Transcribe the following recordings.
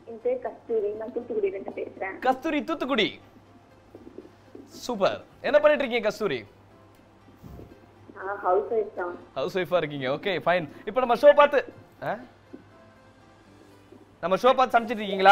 என் பேர் கஸ்தூரி நான் தூத்துக்குடியில இருந்து பேசுறேன் கஸ்தூரி தூத்துக்குடி சூப்பர் என்ன பண்ணிட்டு இருக்கீங்க கஸ்தூரி நான் ஹவுஸ் ஒய்ஃப் தான் ஹவுஸ் ஒய்ஃபா இருக்கீங்க ஓகே ஃபைன் இப்போ நம்ம ஷோ பார்த்து ஆ? நம்ம ஷோ பார்த்து சமைச்சிட்டு இருக்கீங்களா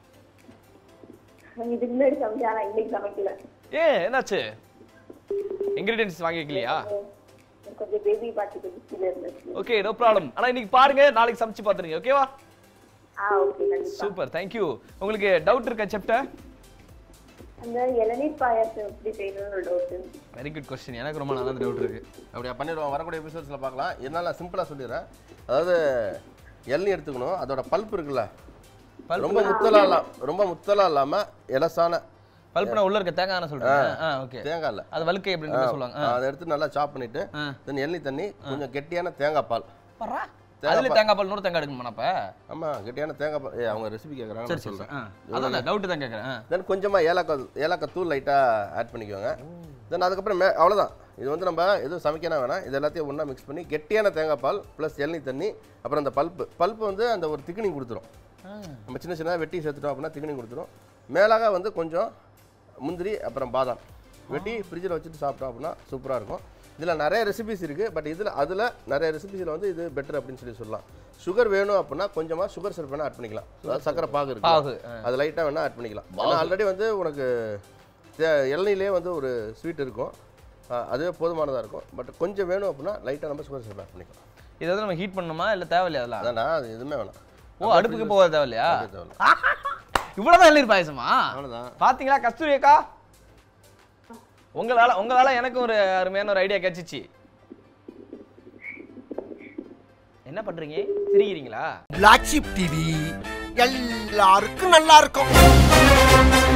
இதுக்கு முன்னாடி சமைச்சா நான் இன்னைக்கு சமைக்கல ஏ என்னாச்சு இன்கிரீடியன்ஸ் வாங்கிக்கலையா எனக்கு கொஞ்சம் பேபி பார்த்துட்டு பிஸில இருந்துச்சு ஓகே நோ ப்ராப்ளம் ஆனா இன்னைக்கு பாருங்க நாளைக்கு சமைச்சு பார்த்துருங்க ஓகேவா ஆ ஓகே கண்டிப்பா சூப்பர் தேங்க்யூ உங்களுக்கு டவுட் இருக்கா செப்ட அந்த இளநீர் பாயாசம் எப்படி செய்யணும்னு டவுட் வெரி குட் கொஸ்டின் எனக்கு ரொம்ப நல்ல டவுட் இருக்கு அப்படியா பண்ணிடுவோம் வரக்கூடிய எபிசோட்ஸில் பார்க்கலாம் இதனால சிம்பிளாக சொல்லிடுறேன் அதாவது இளநீ எடுத்துக்கணும் அதோட பல்ப் இருக்குல்ல ரொம்ப முத்தலா இல்லாம ரொம்ப முத்தலா இல்லாம இலசான பல்புனா உள்ள இருக்க தேங்காய் சொல்றேன் ஆ ஓகே தேங்காய் இல்ல அது வழுக்கை அப்படின்னு சொல்லுவாங்க ஆ. அதை எடுத்து நல்லா சாப் பண்ணிட்டு ஆ. தென் எண்ணெய் தண்ணி கொஞ்சம் கெட்டியான தேங்காய் பால் பர்றா. அதுல தேங்காய் பால் நூறு தேங்காய் எடுக்கணுமா அப்ப ஆமா கெட்டியான தேங்காய் பால் ஏய் அவங்க ரெசிபி கேட்குறாங்க சரி சரி ஆ அதான் டவுட் தான் கேட்கறேன் ஆ. தென் கொஞ்சமாக ஏலக்காய் ஏலக்காய் தூள் லைட்டாக ஆட் பண்ணிக்கோங்க தென் அதுக்கப்புறம் மே அவ்வளோதான் இது வந்து நம்ம எதுவும் சமைக்கணும் வேணாம் இது எல்லாத்தையும் ஒன்றா மிக்ஸ் பண்ணி கெட்டியான தேங்காய் பால் ப்ளஸ் எண்ணெய் தண்ணி அப்புறம் அந்த பல்ப்பு பல்ப்பு வந்து அந்த ஒரு திக்னிங் கொடுத்துரும் நம்ம சின்ன சின்னதாக வெட்டி சேர்த்துட்டோம் அப்படின்னா திக்னிங் கொடுத்துரும் மேலாக வந்து கொஞ்சம் முந்திரி அப்புறம் பாதாம் வெட்டி ஃப்ரிட்ஜில் வச்சுட்டு சாப்பிட்டோம் அப்படின்னா சூப்பராக இருக்கும் இதில் நிறைய ரெசிபிஸ் இருக்குது பட் இதில் அதில் நிறைய ரெசிபிஸில் வந்து இது பெட்டர் அப்படின்னு சொல்லி சொல்லலாம் சுகர் வேணும் அப்படின்னா கொஞ்சமாக சுகர் சிரப் வேணால் ஆட் பண்ணிக்கலாம் அதாவது சக்கரை பாகு இருக்கு பாகு, ஆ. அது லைட்டாக வேணால் ஆட் பண்ணிக்கலாம் ஏன்னா ஆல்ரெடி வந்து உனக்கு தே- இளநீர்லேயே வந்து ஒரு ஸ்வீட் இருக்கும் ஆ, அதுவே போதுமானதாக இருக்கும் பட் கொஞ்சம் வேணும் அப்படின்னா லைட்டாக நம்ம சுகர் சிரப் ஆட் பண்ணிக்கலாம் இதை வந்து நம்ம ஹீட் பண்ணணுமா இல்ல தேவையில்லையா அதெல்லாம் அதான்டா அது எதுவுமே வேணாம் ஓ அடுப்புக்கு போக தேவையில்லையா அது தேவையில்ல. இவ்வளவுதான் இளநீர் பாயசமா அவ்வளோதான் பாத்தீங்களா கஸ்தூரி அக்கா உங்களால உங்களால எனக்கு ஒரு அருமையான ஒரு ஐடியா கிடைச்சிச்சு என்ன பண்றீங்க சிரிக்கிறீங்களா பிளாக் ஷிப் டிவி எல்லாருக்கும் நல்லா இருக்கும்